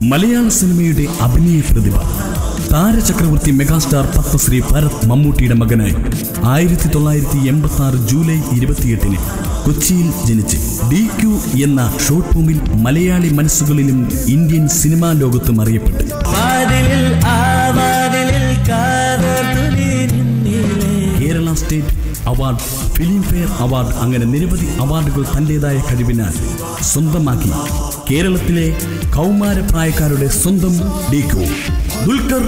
മലയാള സിനിമയുടെ അഭിനയ പ്രതിഭ താരചക്രവർത്തി മെഗാസ്റ്റാർ പത്മശ്രീ ഭരത് മമ്മൂട്ടിയുടെ മകനായി ആയിരത്തി തൊള്ളായിരത്തി എൺപത്തി ആറ് ജൂലൈ ഇരുപത്തിയെട്ടിന് കൊച്ചിയിൽ ജനിച്ച് ഡി ക്യു എന്ന ഷോർട്ട് ഫിലിമിൽ മലയാളി മനസ്സുകളിലും ഇന്ത്യൻ സിനിമാ ലോകത്തും അറിയപ്പെട്ടു വാതിലിൽ ആ വാതിലിൽ കാതോർത്തു നീ നിന്നില്ലേ Kerala state award Filmfare award അങ്ങനെ നിരവധി അവാർഡുകൾ തന്റേതായ കഴിവിനാൽ സ്വന്തമാക്കി കേരളത്തിലെ കൗമാരപ്രായക്കാരുടെ സ്വന്തം ഡീക്കോ ദുൽഖർ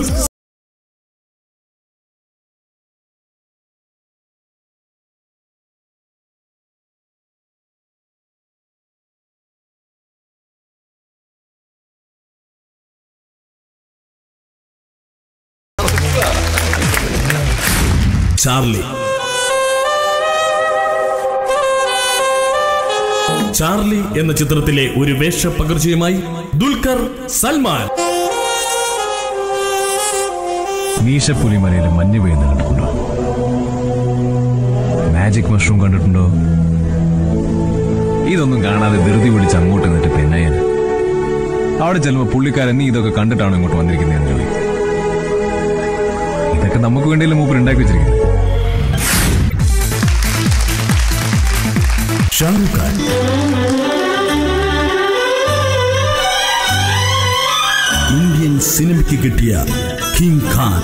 ചാർലി ചാർലി എന്ന ചിത്രത്തിലെ ഒരു വേഷപ്പകർച്ചയുമായി ദുൽഖർ സൽമാൻ മീശപ്പുലിമലയിൽ മഞ്ഞ് പെയ്യുന്ന കണ്ടിട്ടുണ്ടോ മാജിക് മഷ്റൂം കണ്ടിട്ടുണ്ടോ ഇതൊന്നും കാണാതെ ധൃതി പിടിച്ച് അങ്ങോട്ട് നിന്നിട്ട് പെണ്ണയൻ അവിടെ ചെല്ലുമ്പോ പുള്ളിക്കാരൻ നീ ഇതൊക്കെ കണ്ടിട്ടാണോ ഇങ്ങോട്ട് വന്നിരിക്കുന്നതെന്ന് ചോദിക്കും ഇതൊക്കെ നമുക്ക് വേണ്ടിയല്ലേ മൂപ്പർ ഉണ്ടാക്കി വെച്ചിരിക്കുന്നത് ഷാറുഖ് ഖാൻ ഇന്ത്യൻ സിനിമയ്ക്ക് കിട്ടിയ കിങ് ഖാൻ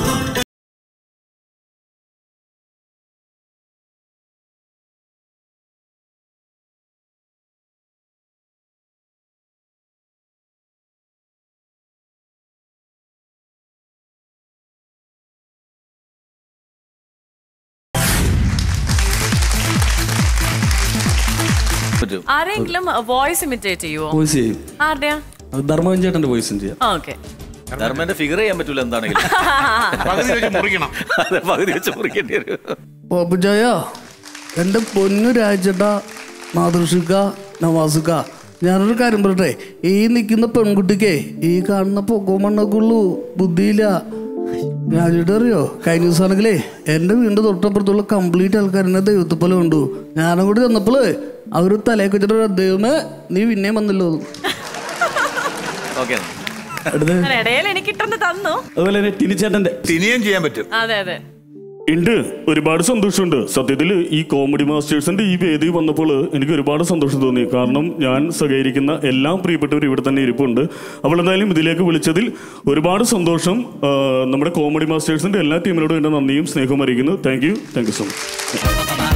പറ്റും ആരെങ്കിലും വോയിസ് ഇമിറ്റേറ്റ് ചെയ്യുവോ വോയിസ് ചെയ്യും ആരുടെയാ അത് ധർമ്മവൻ ചേട്ടന്റെ വോയിസും ചെയ്യാം ഓക്കെ ധർമ്മന്റെ ഫിഗർ ചെയ്യാൻ പറ്റൂല എന്താണെങ്കിലും പകുതി വെച്ച് മുറിക്കണം അതെ പകുതി വെച്ച് മുറിക്കേണ്ടി വരും ബാബുജായ എൻ്റെ പൊന്നു രാജേട്ട മാതൃഷിക്ക നവാസുക്ക ഞാനൊരു കാര്യം പറയട്ടെ ഈ നിൽക്കുന്ന പെൺകുട്ടിക്കേ ഈ കാണുന്ന പൊക്കോ മണ്ണൊക്കെയുള്ളൂ ബുദ്ധിയില്ല രാജേട്ട അറിയോ കഴിഞ്ഞ ദിവസമാണെങ്കിലേ എൻ്റെ വീടിൻ്റെ തൊട്ടപ്പുറത്തുള്ള കംപ്ലീറ്റ് ആൾക്കാരെന്നെ ദൈവത്തെ പോലെ കണ്ടു ഞാനും കൂടി ചെന്നപ്പോൾ അവർ തലയൊക്കെ വെച്ചിട്ട് ദൈവമേ നീ പിന്നെയും വന്നല്ലോ ഓക്കെ അടുത്ത് ഇടയിൽ എനിക്ക് ഇട്ടെന്ന് തന്നു അതുപോലെ തന്നെ ടിനിച്ചേട്ടന്റെ ഇനിയും ചെയ്യാൻ പറ്റും അതെ അതെ ഉണ്ട് ഒരുപാട് സന്തോഷമുണ്ട് സത്യത്തിൽ ഈ കോമഡി മാസ്റ്റേഴ്സിന്റെ ഈ വേദി വന്നപ്പോൾ എനിക്ക് ഒരുപാട് സന്തോഷം തോന്നി കാരണം ഞാൻ സഹകരിക്കുന്ന എല്ലാ പ്രിയപ്പെട്ടവരും ഇവിടെ തന്നെ ഇരിപ്പുണ്ട് അപ്പോൾ എന്തായാലും ഇതിലേക്ക് വിളിച്ചതിൽ ഒരുപാട് സന്തോഷം ആ, നമ്മുടെ കോമഡി മാസ്റ്റേഴ്സിന്റെ എല്ലാ ടീമിനോടും എൻ്റെ നന്ദിയും സ്നേഹവും അറിയിക്കുന്നു thank you thank you so much